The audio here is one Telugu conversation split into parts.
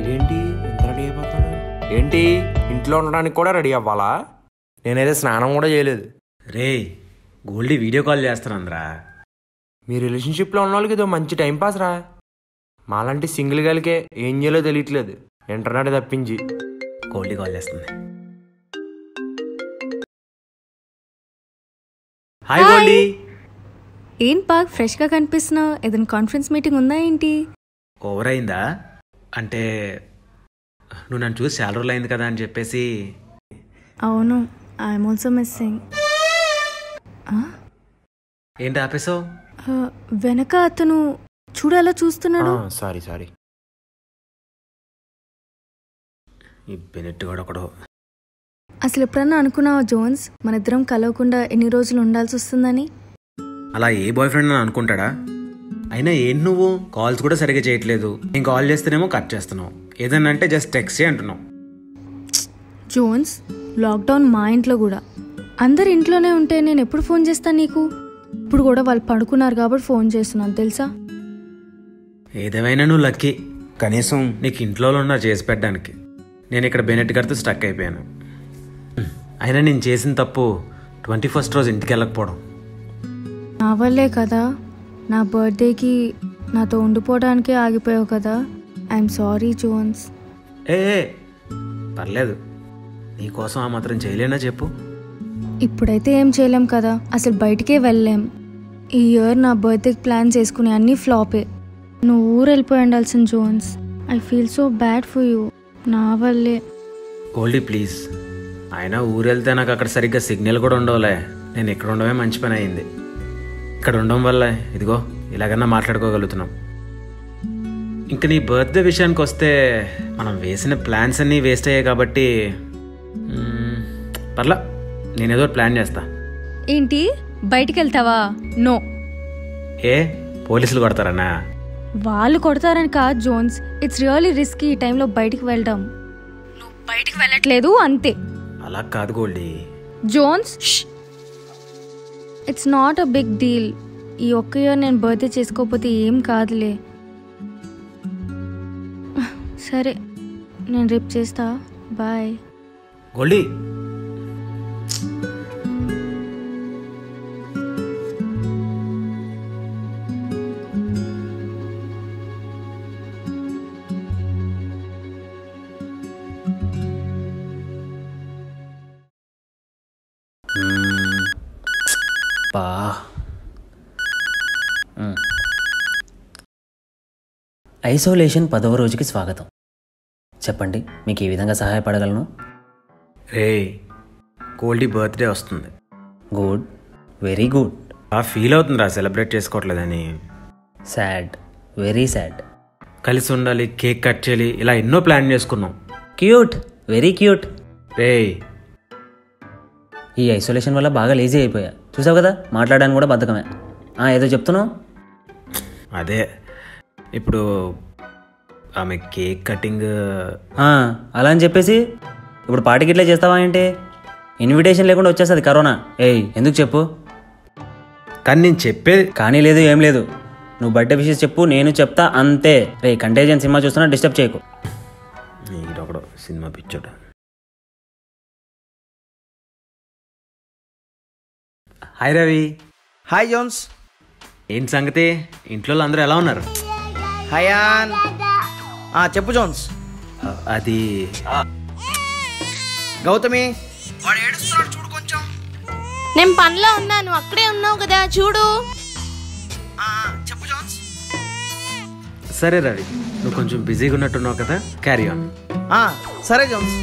వీడేంటి ఎంత రెడీ అయిపోతాడు ఏంటి ఇంట్లో ఉండడానికి కూడా రెడీ అవ్వాలా నేనైతే స్నానం కూడా చేయలేదు రే గోల్డీ వీడియో కాల్ చేస్తానంద్రా మీ రిలేషన్షిప్లో ఉన్న వాళ్ళకి ఇదో మంచి టైం పాస్ రా మాలాంటి సింగిల్ గర్ల్కే ఏం చేయాలో తెలియట్లేదు ఇంటర్నెట్ తప్పించి గోల్డీ కాల్ చేస్తుంది హాయ్ గోల్డీ ఏం పాక్ ఫ్రెష్గా కనిపిస్తున్నావు ఏదైనా కాన్ఫరెన్స్ మీటింగ్ ఉందా ఏంటి ఓవర్ అయిందా అంటే నువ్వు నన్ను చూసి చాలా రోజులు అయింది కదా అని చెప్పేసి అవును ఐఎమ్ ఆల్సో మిస్సింగ్ ఏంటి ఆపేసావు వెనక అతను చూడు అలా చూస్తున్నాడు సారీ సారీ ఈ బెనెట్ కూడా ఒకడు అసలు ఎప్పుడన్నా అనుకున్నావా జోన్స్ మన ఇద్దరం కలవకుండా ఎన్ని రోజులు ఉండాల్సి వస్తుందని అలా ఏ బాయ్ ఫ్రెండ్ అని అనుకుంటాడా అయినా ఏంటి నువ్వు కాల్స్ కూడా సరిగ్గా చేయట్లేదు నేను కాల్ చేస్తేనేమో కట్ చేస్తున్నావు ఏదన్నా అంటే జస్ట్ టెక్స్ట్ అంటున్నావు జోన్స్ లాక్డౌన్ మా ఇంట్లో కూడా అందరు ఇంట్లోనే ఉంటే నేను ఎప్పుడు ఫోన్ చేస్తాను నీకు ఇప్పుడు కూడా వాళ్ళు పడుకున్నారు కాబట్టి ఫోన్ చేస్తున్నాను తెలుసా ఏదేమైనా నువ్వు లక్కీ కనీసం నీకు ఇంట్లో ఉన్నా చేసి పెట్టడానికి నేను ఇక్కడ బెనెట్ గారితో స్టక్ అయిపోయాను అయినా నేను చేసిన తప్పు ట్వంటీ ఫస్ట్ రోజు ఇంటికి వెళ్ళకపోవడం నా వల్లే కదా నా బర్త్డేకి నాతో ఉండిపోవడానికే ఆగిపోయావు కదా ఐఎమ్ సారీ జోన్స్ ఏ ఏ, పర్లేదు నీకోసం ఆ మాత్రం చేయలేనా చెప్పు ఇప్పుడైతే ఏం చేయలేం కదా అసలు బయటికే వెళ్ళలేం ఈ ఇయర్ నా బర్త్డేకి ప్లాన్ చేసుకుని అన్నీ ఫ్లాపే నువ్వు ఊరు వెళ్ళిపోయి ఉండాల్సిన Jones I feel so bad for you నా వల్లే గోల్డీ ప్లీజ్ అయినా ఊరు వెళ్తే నాకు అక్కడ సరిగ్గా సిగ్నల్ కూడా ఉండవులే నేను ఇక్కడ ఉండడమే మంచి పని అయింది ఇక్కడ ఉండడం వల్ల ఇదిగో ఇలాగన్నా మాట్లాడుకోగలుగుతున్నాం ఇంకా నీ బర్త్డే విషయానికి వస్తే మనం వేసిన ప్లాన్స్ అన్నీ వేస్ట్ అయ్యాయి కాబట్టి మ్మ్, పర్లా నేనేదో ఒకటి ప్లాన్ చేస్తా ఏంటి బయటికి వెళ్తావా నో ఏ పోలీసులు కొడతారన్నా వాళ్ళు కొడతారని కాదు జోన్స్ ఇట్స్ రియల్లీ రిస్క్ ఈ టైంలో బయటికి వెళ్ళడం నువ్వు బయటికి వెళ్ళట్లేదు అంతే అలా కాదు Goldie Jones it's not a big deal ఈ ఒక్క ఇయర్ నేను బర్త్డే చేసుకోకపోతే ఏం కాదులే సరే నేను రేపు చేస్తా బాయ్ గోల్డీ బా ఐసోలేషన్ పదవ రోజుకి స్వాగతం చెప్పండి మీకు ఏ విధంగా సహాయపడగలను రే గోల్డీ బర్త్డే వస్తుంది గుడ్ వెరీ గుడ్ ఆ ఫీల్ అవుతుందిరా సెలబ్రేట్ చేసుకోవట్లేదని సాడ్ వెరీ సాడ్ కలిసి ఉండాలి కేక్ కట్ చేయాలి ఇలా ఎన్నో ప్లాన్ చేసుకున్నాం క్యూట్ వెరీ క్యూట్ రే ఈ ఐసోలేషన్ వల్ల బాగా లేజీ అయిపోయా చూసావు కదా మాట్లాడడానికి కూడా బద్ధకమే ఆ, ఏదో చెప్తున్నావు అదే ఇప్పుడు ఆమె కేక్ కటింగ్ ఆ, అలా అని చెప్పేసి ఇప్పుడు పార్టీకి ఇట్లా చేస్తావా ఏంటి ఇన్విటేషన్ లేకుండా వచ్చేస్తుంది కరోనా ఏయ్ ఎందుకు చెప్పు కానీ నేను చెప్పేది కానీ లేదు ఏం లేదు నువ్వు బర్త్డే విషయం చెప్పు నేను చెప్తా అంతే రే కంటేజన్ సినిమా చూస్తున్నా డిస్టర్బ్ చేయకు ఈడొకడు సినిమా పిచ్చోడు హాయ్ రవి హాయ్ జోన్స్ ఏంటి సంగతి ఇంట్లో వాళ్ళు అందరూ ఎలా ఉన్నారు హయాన్ ఆ, చెప్పు జోన్స్ ఆ, అది గౌతమి వాడు ఏడుస్తున్నాడు చూడు కొంచెం నేను పనిలో ఉన్నాను అక్కడే ఉన్నావు కదా చూడు ఆ, చెప్పు జోన్స్ సరే రవి నువ్వు కొంచెం బిజీగా ఉన్నట్టున్నావు కదా క్యారీ ఆన్ ఆ, సరే Jones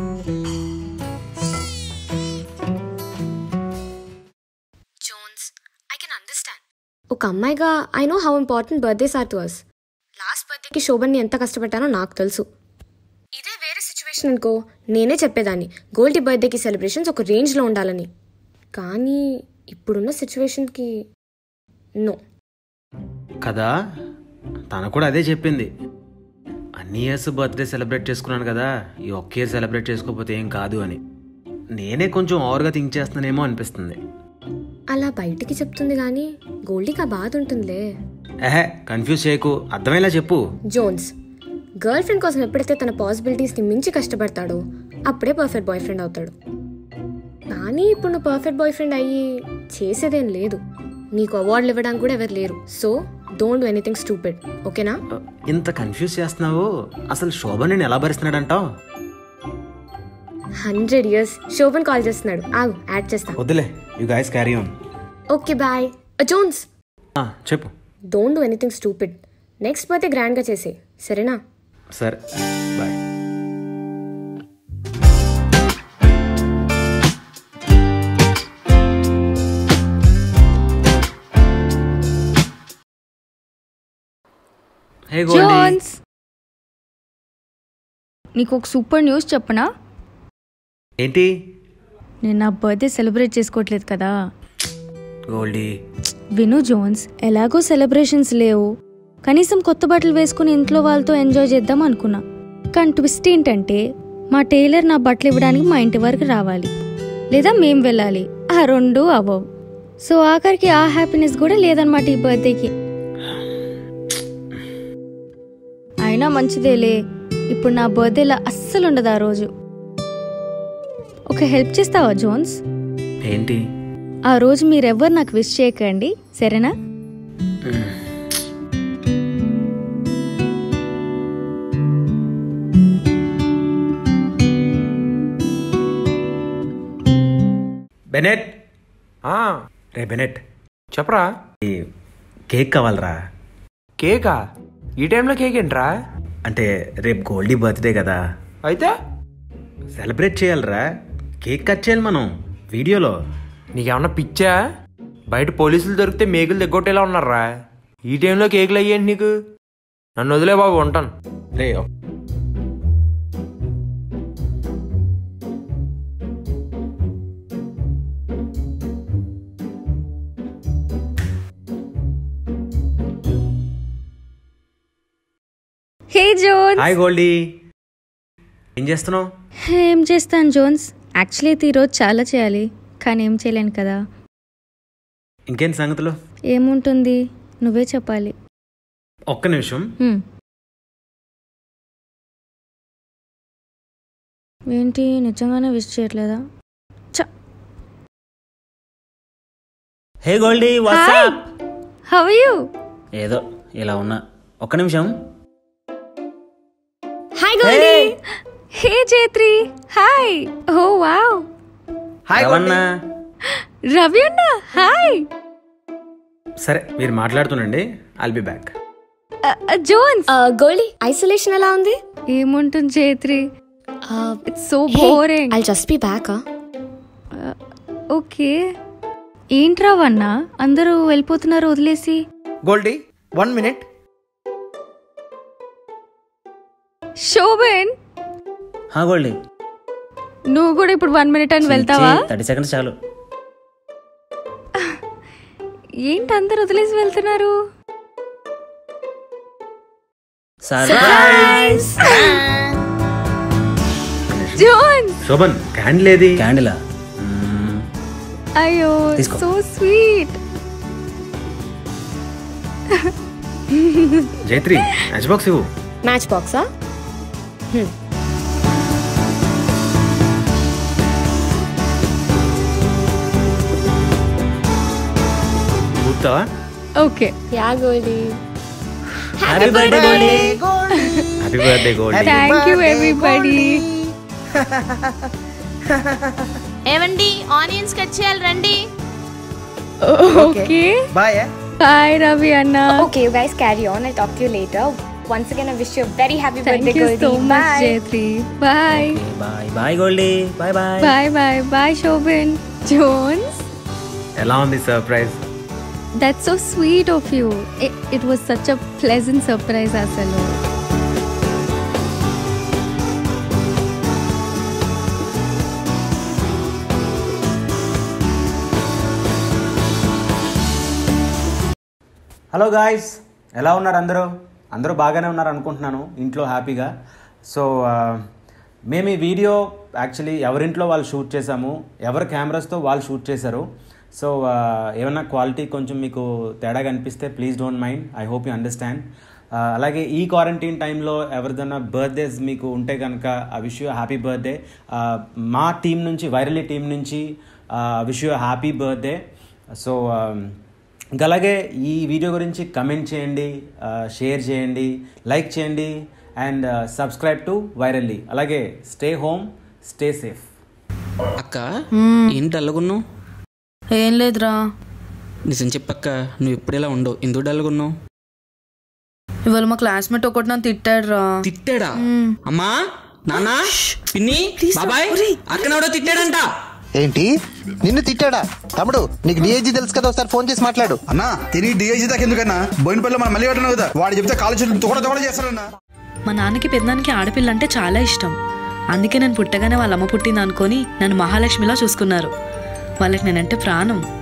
Jones I can understand ఒక అమ్మాయిగా I know how important birthdays are to us last బర్త్డేకి శోభన్ని ఎంత కష్టపెట్టానో నాకు తెలుసు ఇదే వేరే సిచ్యువేషన్ అనుకో నేనే చెప్పేదాన్ని గోల్డీ బర్త్డేకి సెలబ్రేషన్స్ ఒక రేంజ్లో ఉండాలని కానీ ఇప్పుడున్న సిచ్యువేషన్కి నో కదా తను కూడా అదే చెప్పింది అన్ని ఇయర్స్ బర్త్డే సెలబ్రేట్ చేసుకున్నాను కదా ఈ ఒక్క ఇయర్ సెలబ్రేట్ చేసుకోకపోతే ఏం కాదు అని నేనే కొంచెం ఓవర్గా థింక్ చేస్తున్నానేమో అనిపిస్తుంది అలా బయటికి చెప్తుంది కానీ గోల్డీకి ఆ బాధ ఉంటుందిలే ఏహే కన్ఫ్యూజ్ చేయకు అర్థమయ్యేలా చెప్పు జోన్స్ గర్ల్ ఫ్రెండ్ కోసం ఎప్పుడైతే తన పాసిబిలిటీస్ని మించి కష్టపడతాడో అప్పుడే పర్ఫెక్ట్ బాయ్ ఫ్రెండ్ అవుతాడు కానీ ఇప్పుడు నువ్వు పర్ఫెక్ట్ బాయ్ ఫ్రెండ్ అయ్యి చేసేదేం లేదు నీకు అవార్డులు ఇవ్వడానికి కూడా ఎవరు లేరు so don't do anything stupid ఓకేనా ఇంత కన్ఫ్యూజ్ చేస్తున్నావు అసలు శోభ నేను ఎలా భరిస్తున్నాడంటావు హండ్రెడ్ ఇయర్స్ శోభన్ కాల్ చేస్తున్నాడు ఆగు యాడ్ చేస్తా వద్దులే you guys carry on okay bye Jones చెప్పు don't do anything stupid next birthday గ్రాండ్గా చేసే సరేనా సరే బాయ్ హే గోల్డీ జోన్స్ నీకు ఒక సూపర్ న్యూస్ చెప్పనా ఏంటి నేను నా బర్త్డే సెలబ్రేట్ చేసుకోవట్లేదు కదా గోల్డీ విను జోన్స్ ఎలాగో సెలబ్రేషన్స్ లేవు కనీసం కొత్త బట్టలు వేసుకుని ఇంట్లో వాళ్ళతో ఎంజాయ్ చేద్దాం అనుకున్నా కానీ ట్విస్ట్ ఏంటంటే మా టైలర్ నా బట్టలు ఇవ్వడానికి మా ఇంటి వరకు రావాలి లేదా మేం వెళ్ళాలి ఆ రెండు అవ్వవు సో ఆఖరికి ఆ హ్యాపీనెస్ కూడా లేదనమాట ఈ బర్త్డేకి అయినా మంచిదేలే ఇప్పుడు నా బర్త్డేలా అస్సలు ఉండదు ఆ రోజు ఒక హెల్ప్ చేస్తావా జోన్స్ ఏంటి ఆ రోజు మీరెవ్వరు నాకు విష్ చేయకండి సరేనా బెనెట్ ఆ, రే బెనెట్ చెప్పరా ఈ కేక్ కావాలరా కేకా ఈ టైంలో కేక్ ఏంట్రా అంటే రేపు గోల్డీ బర్త్డే కదా అయితే సెలబ్రేట్ చేయాలిరా కేక్ కట్ చేయాలి మనం వీడియోలో నీకేమన్నా పిచ్చా బయట పోలీసులు దొరికితే మేకులు తెగొట్టేలా ఉన్నారా ఈ టైంలో కేకులు అయ్యేంటి నీకు నన్ను వదిలే బాబు ఉంటాను రే హే జోన్స్ హాయ్ గోల్డీ ఏం చేస్తున్నావు ఏం చేస్తాను జోన్స్ యాక్చువల్లీ అయితే ఈరోజు చాలా చేయాలి కానీ ఏం చేయలేను కదా ఇంకేంటి సంగతులు ఏముంటుంది నువ్వే చెప్పాలి ఒక్క నిమిషం హ్మ్. ఏంటి నిజంగానే విష్ చేయట్లేదా చ hey Goldie what's up how you ఏదో ఇలా ఉన్నా ఒక్క నిమిషం hi Goldie hey Jaitri hi oh wow hi రవణ రవి అన్న హాయ్ సరే మీరు మాట్లాడుతుండండి I'll be back Jones Goldie isolation ఎలా ఉంది ఏముంటుంది Jaitri it's so boring I just be back okay ఏంట్రా వన్న అందరూ వెళ్ళిపోతున్నారు వదిలేసి గోల్డీ వన్ మినిట్ శోభన్ హా గోల్డీ నువ్వు కూడా ఇప్పుడు వన్ మినిట్ అని వెళ్తావా థర్టీ సెకండ్స్ చాలు ఏంటి అందరు వదిలేసి వెళ్తున్నారు సర్ప్రైజ్ జోన్ శోభన్ క్యాండిల్ ఏది క్యాండిలా అయ్యో తీసుకో. So sweet Jaitri match box ఇవ్వు మ్యాచ్ బాక్సా కూర్తావా okay yeah Goldie happy birthday Goldie happy birthday Goldie thank you everybody ఏవండి ఆనియన్స్ కట్ చేయాలి రండి ఓకే బాయ్ బాయ్ రవి అన్న Okay, you guys carry on. I'll talk to you later. Once again, I wish you a very happy thank birthday, you Goldie. So much Bye. Jaitri bye bye bye Goldie bye bye bye bye bye Shobhan Jones ఎలా ఉంది surprise that's so sweet of you it was such a pleasant surprise అసలు హలో గాయ్స్ ఎలా ఉన్నారు అందరూ అందరూ బాగానే ఉన్నారు అనుకుంటున్నాను ఇంట్లో హ్యాపీగా సో ఆ, మేము ఈ వీడియో యాక్చువల్లీ ఎవరింట్లో వాళ్ళు షూట్ చేసాము ఎవరి కెమెరాస్తో వాళ్ళు షూట్ చేశారు సో ఆ, ఏమన్నా క్వాలిటీ కొంచెం మీకు తేడా కనిపిస్తే please don't mind I hope you understand ఆ, అలాగే ఈ క్వారంటైన్ టైంలో ఎవరిదైనా బర్త్డేస్ మీకు ఉంటే కనుక ఆ విష్ యూ హ్యాపీ బర్త్డే మా టీం నుంచి వైరలీ టీం నుంచి wish you happy birthday so ఇంకా అలాగే ఈ వీడియో గురించి కమెంట్ చేయండి షేర్ చేయండి లైక్ చేయండి అండ్ సబ్స్క్రైబ్ టు వైరల్లీ అలాగే స్టే హోమ్ స్టే సేఫ్ అక్క ఏంటి డల్లుగున్నావు ఏం లేదురా నిజం చెప్పక్క నువ్వు ఎప్పుడు ఇలా ఉండవు ఎందుకు డల్లుగున్నావు ఇవాళ మా క్లాస్మేట్ ఒకటి నన్ను తిట్టాడు రా తిట్టాడా అమ్మా నాన్న పిన్ని బాబాయ్ అక్కనెవడో తిట్టాడంట ఏంటి నిన్ను తిట్టాడా తమ్ముడు నీకు డిఐజీ తెలుసు కదా ఒకసారి ఫోన్ చేసి మాట్లాడు అన్నా తిరిగి డిఐజీ దాకా ఎందుకన్నా బోయినపల్లిలో మనం మళ్ళీ కట్టను కదా వాడు చెప్తే కాలు చేతులు తొడ తొడ చేస్తాడన్నా మా నాన్నకి పెద్దనానికి ఆడపిల్ల అంటే చాలా ఇష్టం అందుకే నేను పుట్టగానే వాళ్ళ అమ్మ పుట్టింది అనుకొని నన్ను మహాలక్ష్మిలా చూసుకున్నారు వాళ్ళకి నేనంటే ప్రాణం